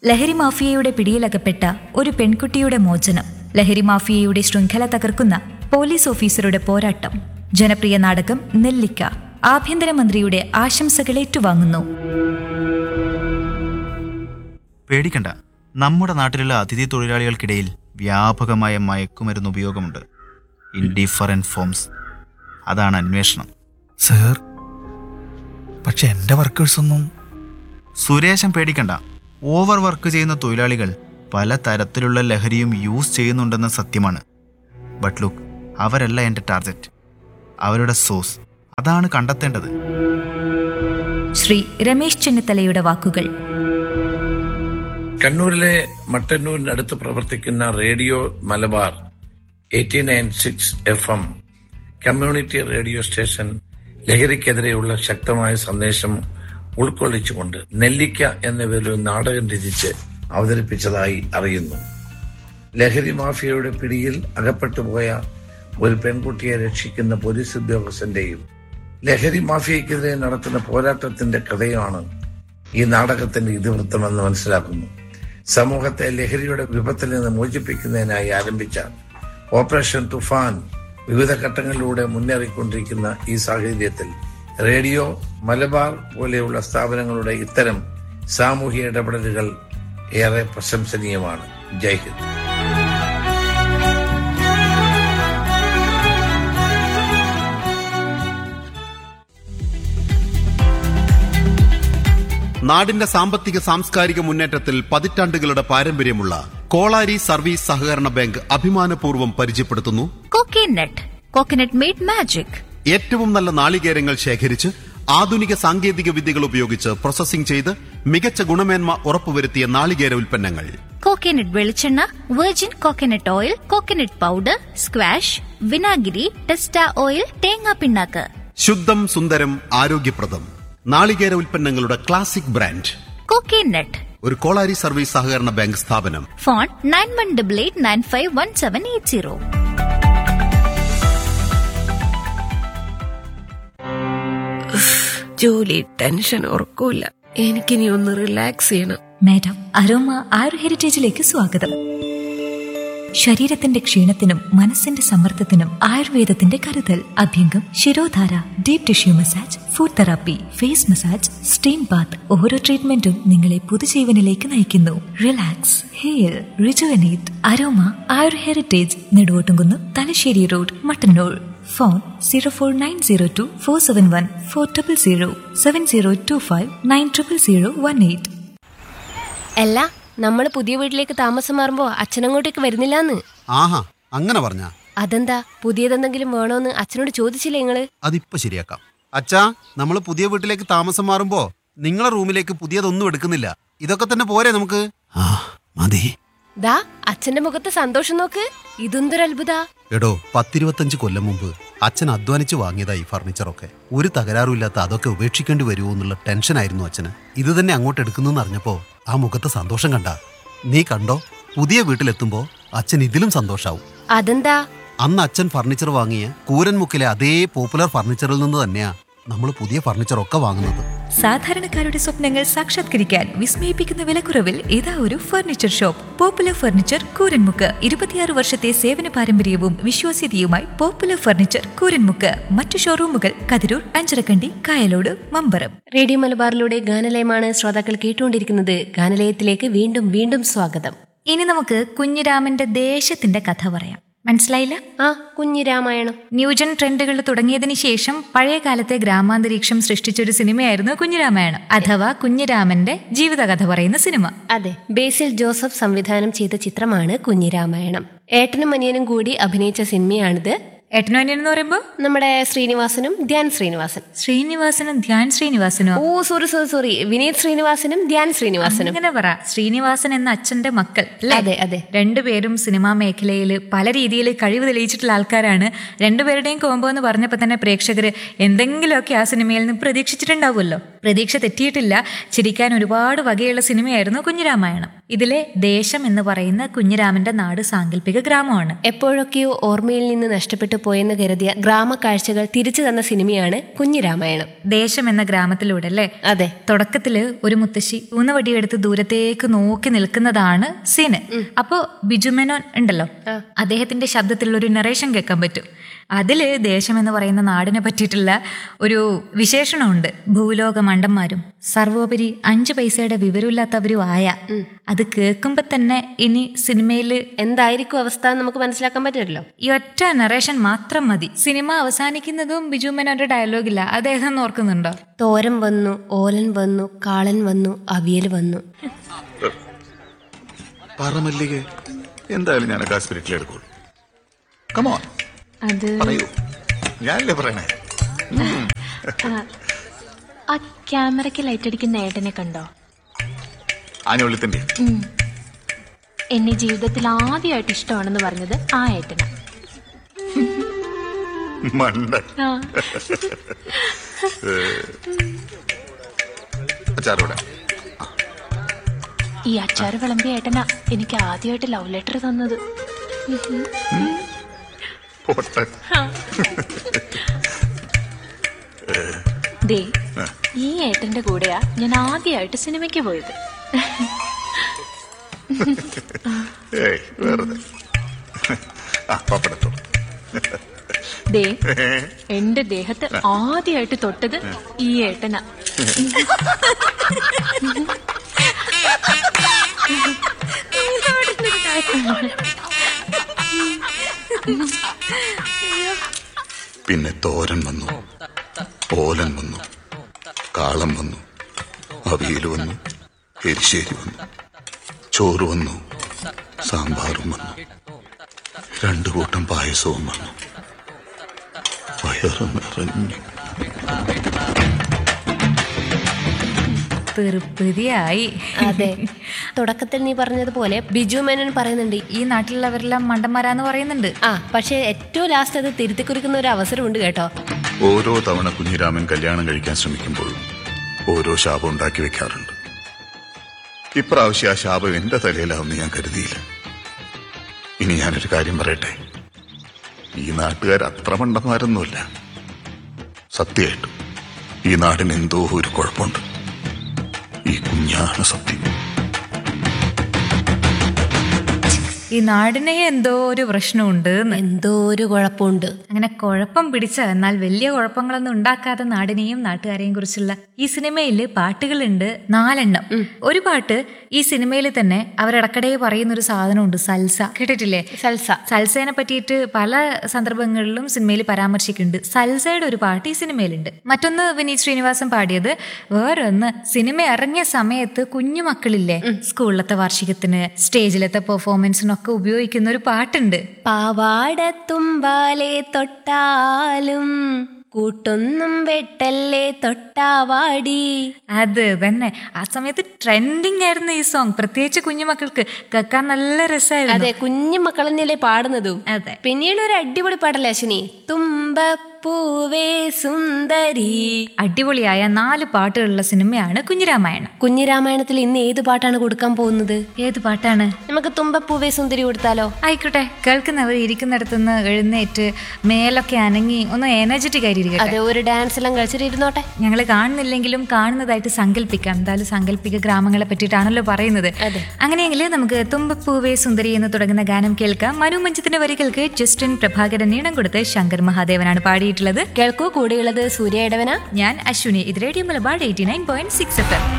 ലഹരി മാഫിയയുടെ പിടിയിലകപ്പെട്ട ഒരു പെൺകുട്ടിയുടെ മോചനം ലഹരി മാഫിയയുടെ ശൃംഖല തകർക്കുന്ന പോലീസ് ഓഫീസറുടെ പോരാട്ടം ജനപ്രിയ നാടകം നെല്ലിക്ക ആഭ്യന്തരമന്ത്രിയുടെ ആശംസകൾ ഏറ്റുവാങ്ങുന്നു പേടിക്കണ്ട നമ്മുടെ നാട്ടിലുള്ള അതിഥി തൊഴിലാളികൾക്കിടയിൽ വ്യാപകമായ മയക്കുമരുന്ന് ഉപയോഗമുണ്ട് ഇൻ ഡിഫറൻറ്റ് ഫോംസ് അതാണ് അന്വേഷണം സർ പക്ഷെ എൻ്റെ വർക്കേഴ്സ് ഒന്നും സുരേശൻ പേടിക്കണ്ട ഓവർ വർക്ക് ചെയ്യുന്ന തൊഴിലാളികൾ പല തരത്തിലുള്ള ലഹരിയും യൂസ് ചെയ്യുന്നുണ്ടെന്ന സത്യമാണ് ബട്ട് ലുക്ക് അവരല്ല എൻ്റെ ടാർഗറ്റ് അവരുടെ സോഴ്സ് അതാണ് കണ്ടെത്തേണ്ടത് ശ്രീ രമേശ് ചെന്നിത്തലയുടെ വാക്കുകൾ കണ്ണൂരിലെ മട്ടന്നൂരിനടുത്ത് പ്രവർത്തിക്കുന്ന radio Malabar eighty nine six F M community radio station ലഹരിക്കെതിരെയുള്ള ശക്തമായ സന്ദേശം ഉൾക്കൊള്ളിച്ചുകൊണ്ട് നെല്ലിക്ക എന്ന പേരിൽ ഒരു നാടകം രചിച്ച് അവതരിപ്പിച്ചതായി അറിയുന്നു ലഹരി മാഫിയയുടെ പിടിയിൽ അകപ്പെട്ടുപോയ ഒരു പെൺകുട്ടിയെ രക്ഷിക്കുന്ന പോലീസ് ഉദ്യോഗസ്ഥന്റെയും ലഹരി മാഫിയക്കെതിരെ നടത്തുന്ന പോരാട്ടത്തിന്റെ കഥയാണ് ഈ നാടകത്തിന്റെ ഇതിവൃത്തമെന്ന് മനസ്സിലാക്കുന്നു സമൂഹത്തെ ലഹരിയുടെ വിപത്തിൽ നിന്ന് മോചിപ്പിക്കുന്നതിനായി ആരംഭിച്ച ഓപ്പറേഷൻ തുഫാൻ വിവിധ ഘട്ടങ്ങളിലൂടെ മുന്നേറിക്കൊണ്ടിരിക്കുന്ന ഈ സാഹചര്യത്തിൽ റേഡിയോ മലബാർ പോലെയുള്ള സ്ഥാപനങ്ങളുടെ ഇത്തരം സാമൂഹിക ഇടപെടലുകൾ ഏറെ പ്രശംസനീയമാണ് ജയ് ഹിന്ദ് നാടിന്റെ സാമ്പത്തിക സാംസ്കാരിക മുന്നേറ്റത്തിൽ പതിറ്റാണ്ടുകളുടെ പാരമ്പര്യമുള്ള കോളാരി സർവീസ് സഹകരണ ബാങ്ക് അഭിമാനപൂർവ്വം പരിചയപ്പെടുത്തുന്നു കോക്കേനട്ട് കോക്കനട്ട് മെയ്ഡ് മാജിക് ഏറ്റവും നല്ല നാളികേരങ്ങൾ ശേഖരിച്ച് ആധുനിക സാങ്കേതിക വിദ്യകൾ ഉപയോഗിച്ച് പ്രോസസ്സിംഗ് ചെയ്ത് മികച്ച ഗുണമേന്മ ഉറപ്പുവരുത്തിയ നാളികേര ഉൽപ്പന്നങ്ങൾ കോക്കനട്ട് വെളിച്ചെണ്ണ virgin coconut oil coconut powder squash വിനാഗിരി ടെസ്റ്റ ഓയിൽ തേങ്ങാ പിണ്ണാക്ക് ശുദ്ധം സുന്ദരം ആരോഗ്യപ്രദം നാളികേര ഉൽപ്പന്നങ്ങളുടെ ക്ലാസിക് ബ്രാൻഡ് കോക്കനട്ട് ഒരു കോളാരി സർവീസ് സഹകരണ ബാങ്ക് സ്ഥാപനം phone nine one double eight nine five one seven eight zero ജോലി ടെൻഷൻ ഉറക്കൂല എനിക്കിനി ഒന്ന് റിലാക്സ് ചെയ്യണം മാഡം അരോമ ആയുർ ഹെറിറ്റേജിലേക്ക് സ്വാഗതം ശരീരത്തിന്റെ ക്ഷീണത്തിനും മനസ്സിന്റെ സമ്മർദ്ദത്തിനും ആയുർവേദത്തിന്റെ കരുതൽ അഭ്യംഗം ശിരോധാര deep tissue massage foot therapy face massage steam bath ഓരോ ട്രീറ്റ്മെന്റും നിങ്ങളെ പുതുജീവനിലേക്ക് നയിക്കുന്നു relax hair rejuvenate aroma Ayur heritage Neduvottumkunnu Thalassery road Mattannur phone zero four nine zero two four seven one four triple zero seven zero two five nine triple zero one eight അല്ല നമ്മൾ പുതിയ വീട്ടിലേക്ക് താമസം മാറുമ്പോ അച്ഛനങ്ങോട്ടേക്ക് വരുന്നില്ലാന്ന് ആഹാ അങ്ങനെ പറഞ്ഞ അതെന്താ പുതിയതെന്തെങ്കിലും വേണോന്ന് അച്ഛനോട് ചോദിച്ചില്ലേ നിങ്ങള് അതിപ്പോ ശരിയാക്കാം അച്ഛാ നമ്മൾ പുതിയ വീട്ടിലേക്ക് താമസം മാറുമ്പോ നിങ്ങളെ റൂമിലേക്ക് പുതിയതൊന്നും എടുക്കുന്നില്ല ഇതൊക്കെ തന്നെ പോരെ നമുക്ക് ആ മതി ദാ അച്ഛന്റെ മുഖത്ത് സന്തോഷം നോക്ക് ഇതെന്തൊരു അത്ഭുത എടോ പത്തിരുപത്തഞ്ച് കൊല്ലം മുമ്പ് അച്ഛൻ അധ്വാനിച്ച് വാങ്ങിയതാ ഈ ഫർണിച്ചറൊക്കെ ഒരു തകരാറുമില്ലാത്ത അതൊക്കെ ഉപേക്ഷിക്കേണ്ടി വരുമോ എന്നുള്ള ടെൻഷനായിരുന്നു അച്ഛന് ഇത് തന്നെ അങ്ങോട്ട് എടുക്കുന്നു അറിഞ്ഞപ്പോ ആ മുഖത്തെ സന്തോഷം കണ്ട നീ കണ്ടോ പുതിയ വീട്ടിലെത്തുമ്പോ അച്ഛൻ ഇതിലും സന്തോഷാവും അതെന്താ അന്ന് അച്ഛൻ ഫർണിച്ചർ വാങ്ങിയ കൂരൻമുക്കിലെ അതേ പോപ്പുലർ ഫർണിച്ചറിൽ നിന്ന് തന്നെയാ നമ്മൾ പുതിയ ഫർണിച്ചറൊക്കെ വാങ്ങുന്നത് സാധാരണക്കാരുടെ സ്വപ്നങ്ങൾ സാക്ഷാത്കരിക്കാൻ വിസ്മയിപ്പിക്കുന്ന വിലക്കുറവിൽ ഇതാ ഒരു furniture shop popular furniture Kooranmukku ഇരുപത്തിയാറ് വർഷത്തെ സേവന പാരമ്പര്യവും വിശ്വാസ്യതയുമായി പോപ്പുലർ ഫർണിച്ചർ കൂരൻമുക്ക് മറ്റു ഷോറൂമുകൾ കതിരൂർ അഞ്ചരക്കണ്ടി കായലോട് മമ്പറം റേഡിയോ മലബാറിലൂടെ ഗാനലയമാണ് ശ്രോതാക്കൾ കേട്ടുകൊണ്ടിരിക്കുന്നത് ഗാനലയത്തിലേക്ക് വീണ്ടും വീണ്ടും സ്വാഗതം ഇനി നമുക്ക് കുഞ്ഞിരാമന്റെ ദേശത്തിന്റെ കഥ പറയാം മനസ്സിലായില്ല ആ കുഞ്ഞി രാമായണം ന്യൂജൻ ട്രെൻഡുകൾ തുടങ്ങിയതിനു ശേഷം പഴയ കാലത്തെ ഗ്രാമാന്തരീക്ഷം സൃഷ്ടിച്ചൊരു സിനിമയായിരുന്നു കുഞ്ഞിരാമായണം അഥവാ കുഞ്ഞിരാമന്റെ ജീവിതകഥ പറയുന്ന സിനിമ അതെ ബേസിൽ ജോസഫ് സംവിധാനം ചെയ്ത ചിത്രമാണ് കുഞ്ഞിരാമായണം ഏട്ടനും അനിയനും കൂടി അഭിനയിച്ച സിനിമയാണിത് ഏട്ടനോ എന്ന് പറയുമ്പോ നമ്മുടെ ശ്രീനിവാസനും ധ്യാൻ ശ്രീനിവാസൻ ശ്രീനിവാസനും ധ്യാൻ ശ്രീനിവാസനോ ഓ സോറി സോറി സോറി വിനീത് ശ്രീനിവാസനും ധ്യാൻ ശ്രീനിവാസനും അങ്ങനെ പറ ശ്രീനിവാസൻ എന്ന അച്ഛന്റെ മക്കൾ അല്ലേ? അതെ, അതെ. രണ്ടുപേരും സിനിമാ മേഖലയിൽ പല രീതിയിൽ കഴിവ് തെളിയിച്ചിട്ടുള്ള ആൾക്കാരാണ് രണ്ടുപേരുടെയും കോമ്പോ എന്ന് പറഞ്ഞപ്പോൾ തന്നെ പ്രേക്ഷകർ എന്തെങ്കിലുമൊക്കെ ആ സിനിമയിൽ നിന്ന് പ്രതീക്ഷിച്ചിട്ടുണ്ടാവുമല്ലോ പ്രതീക്ഷ തെറ്റിയിട്ടില്ല ചിരിക്കാൻ ഒരുപാട് വകയുള്ള സിനിമയായിരുന്നു കുഞ്ഞിരാമായണം ഇതിലെ ദേശം എന്ന് പറയുന്ന കുഞ്ഞിരാമന്റെ നാട് സാങ്കല്പിക ഗ്രാമമാണ് എപ്പോഴൊക്കെയോ ഓർമ്മയിൽ നിന്ന് നഷ്ടപ്പെട്ടു പോയെന്ന് കരുതിയ ഗ്രാമക്കാഴ്ചകൾ തിരിച്ചു തന്ന സിനിമയാണ് കുഞ്ഞിരാമായണം ദേശം എന്ന ഗ്രാമത്തിലൂടെ അല്ലേ അതെ തുടക്കത്തില് ഒരു മുത്തശ്ശി ഊന്നവടിയെടുത്ത് ദൂരത്തേക്ക് നോക്കി നിൽക്കുന്നതാണ് സീന് അപ്പോ ബിജുമേനോൻ ഉണ്ടല്ലോ അദ്ദേഹത്തിന്റെ ശബ്ദത്തിലുള്ള ഒരു നറേഷൻ കേൾക്കാൻ പറ്റും അതില് ദേശം എന്ന് പറയുന്ന നാടിനെ പറ്റിയിട്ടുള്ള ഒരു വിശേഷണമുണ്ട് ഭൂലോക മണ്ടന്മാരും സർവോപരി അഞ്ചു പൈസയുടെ വിവരമില്ലാത്തവരും ആയ അത് കേൾക്കുമ്പോ തന്നെ ഇനി സിനിമയില് എന്തായിരിക്കും അവസ്ഥ എന്ന് നമുക്ക് മനസ്സിലാക്കാൻ പറ്റില്ലല്ലോ ഈ ഒറ്റ നറേഷൻ മാത്രം മതി സിനിമ അവസാനിക്കുന്നതും ബിജു മേനോന്റെ ഡയലോഗില്ല അദ്ദേഹം ഓർക്കുന്നുണ്ടോ തോരൻ വന്നു ഓലൻ വന്നു കാളൻ വന്നു അവിയൽ വന്നു പറമല്ലികെ എന്തായാലും ഞാൻ ആ സ്പിരിറ്റിൽ എടുക്കുള്ളൂ കമോൺ അത് പറയൂ ഞാനല്ലേ പറയണേ ആ ക്യാമറയ്ക്ക് ലൈറ്റ് അടിക്കുന്ന ഏട്ടനെ കണ്ടോ ആനയുള്ളിത്തന്റെ ഉം. എന്നെ ജീവിതത്തിൽ ആദ്യമായിട്ട് ഇഷ്ടമാണെന്ന് പറഞ്ഞത് ആ ഏട്ടനാ മണ്ട ആ. അച്ചാറോടെ ഈ അച്ചാറ് വിളമ്പിയ ഏട്ടനാ എനിക്ക് ആദ്യമായിട്ട് ലവ് ലെറ്റർ തന്നത് പോട്ടെ ദേ ഈ ഏട്ടന്റെ കൂടെയാ ഞാൻ ആദ്യമായിട്ട് സിനിമയ്ക്ക് പോയത് ഏയ് വെറുതെ ആ പപ്പടത്തോളൂ ദേ എന്റെ ദേഹത്ത് ആദ്യമായിട്ട് തൊട്ടത് ഈ ഏട്ടനാ പിന്നെ തോരൻ വന്നു ഓലൻ വന്നു കാളം വന്നു അവിയൽ വന്നു എരിശ്ശേരി വന്നു ചോറ് വന്നു സാമ്പാറും വന്നു രണ്ടു കൂട്ടം പായസവും വന്നു വയറ് നിറഞ്ഞു തെറുപ്പതിയായി അതെ തുടക്കത്തിൽ നീ പറഞ്ഞതുപോലെ ബിജു മേനോൻ പറയുന്നുണ്ട് ഈ നാട്ടിലുള്ളവരെല്ലാം മണ്ടന്മാരാന്ന് പറയുന്നുണ്ട് ആ പക്ഷെ ഏറ്റവും ലാസ്റ്റ് അത് തിരുത്തി കുറിക്കുന്ന ഒരു അവസരമുണ്ട് കേട്ടോ ഓരോ തവണ കുഞ്ഞിരാമൻ കല്യാണം കഴിക്കാൻ ശ്രമിക്കുമ്പോഴും ഓരോ ശാപം ഉണ്ടാക്കി വെക്കാറുണ്ട് ഇപ്രാവശ്യം ആ ശാപം എന്റെ തലയിലാവുമെന്ന് ഞാൻ കരുതിയില്ല ഇനി ഞാനൊരു കാര്യം പറയട്ടെ ഈ നാട്ടുകാർ അത്ര മണ്ടന്മാരൊന്നുമല്ല സത്യമായിട്ടും ഈ നാടിന് എന്തോ ഒരു കുഴപ്പമുണ്ട് ഈ കുഞ്ഞാണ് സത്യം ഈ നാടിനെ എന്തോ ഒരു പ്രശ്നമുണ്ട് എന്ന്. എന്തോ ഒരു കുഴപ്പമുണ്ട് അങ്ങനെ കുഴപ്പം പിടിച്ച എന്നാൽ വലിയ കുഴപ്പങ്ങളൊന്നും ഉണ്ടാക്കാത്ത നാടിനെയും നാട്ടുകാരെയും കുറിച്ചുള്ള ഈ സിനിമയിൽ പാട്ടുകളുണ്ട് നാലെണ്ണം ഒരു പാട്ട് ഈ സിനിമയിൽ തന്നെ അവരിടക്കിടെ പറയുന്ന ഒരു സാധനമുണ്ട് സൽസ കേട്ടിട്ടില്ലേ സൽസ സൽസേനെ പറ്റിയിട്ട് പല സന്ദർഭങ്ങളിലും സിനിമയിൽ പരാമർശിക്കുന്നുണ്ട് സൽസയുടെ ഒരു പാട്ട് ഈ സിനിമയിലുണ്ട് മറ്റൊന്ന് വിനീത് ശ്രീനിവാസൻ പാടിയത് വേറൊന്ന് സിനിമ ഇറങ്ങിയ സമയത്ത് കുഞ്ഞു മക്കളില്ലേ സ്കൂളിലത്തെ വാർഷികത്തിന് സ്റ്റേജിലത്തെ പെർഫോമൻസിനൊക്കെ ഉപയോഗിക്കുന്ന ഒരു പാട്ടുണ്ട് പാവാട തുമ്പാലെ തൊട്ടാലും കൂട്ടൊന്നും വെട്ടല്ലേ തൊട്ടാവാടി അത് തന്നെ ആ സമയത്ത് ട്രെൻഡിങ് ആയിരുന്നു ഈ സോങ് പ്രത്യേകിച്ച് കുഞ്ഞുമക്കൾക്ക് കേൾക്കാൻ നല്ല രസമായിരുന്നു അതെ കുഞ്ഞു മക്കൾ തന്നെയല്ലേ പാടുന്നതും അതെ പിന്നീട് ഒരു അടിപൊളി പാടല്ലേ അശ്വിനി തുമ്പപ്പൂവേ സുന്ദരി അടിപൊളിയായ നാല് പാട്ടുകളുള്ള സിനിമയാണ് കുഞ്ഞിരാമായണം കുഞ്ഞിരാമായണത്തിൽ ഇന്ന് ഏത് പാട്ടാണ് കൊടുക്കാൻ പോകുന്നത് ഏത് പാട്ടാണ് നമുക്ക് തുമ്പപ്പൂവേ സുന്ദരി കൊടുത്താലോ ആയിക്കോട്ടെ കേൾക്കുന്നവർ ഇരിക്കുന്നിടത്തുനിന്ന് എഴുന്നേറ്റ് മേലൊക്കെ അനങ്ങി ഒന്ന് എനർജറ്റിക് ആയിരിക്കട്ടെ അതെ ഒരു ഡാൻസ് എല്ലാം കളിച്ചിട്ട് ഇരുന്നോട്ടെ ഞങ്ങൾ കാണുന്നില്ലെങ്കിലും കാണുന്നതായിട്ട് സങ്കല്പിക്കാം എന്തായാലും സങ്കല്പിക ഗ്രാമങ്ങളെ പറ്റിയിട്ടാണല്ലോ പറയുന്നത് അതെ. അങ്ങനെയെങ്കിൽ നമുക്ക് തുമ്പപ്പൂവേ സുന്ദരി എന്ന് തുടങ്ങുന്ന ഗാനം കേൾക്കാം മനു മഞ്ചത്തിന്റെ വരികൾക്ക് ജസ്റ്റിൻ പ്രഭാകരൻ നീണം കൊടുത്ത് ശങ്കർ മഹാദേവനാണ് പാടിയിട്ടുള്ളത് കേൾക്കൂ കൂടെയുള്ളത് സൂര്യ ഇടവന ഞാൻ അശ്വിനി ഇത് radio Malabar eighty nine point six F M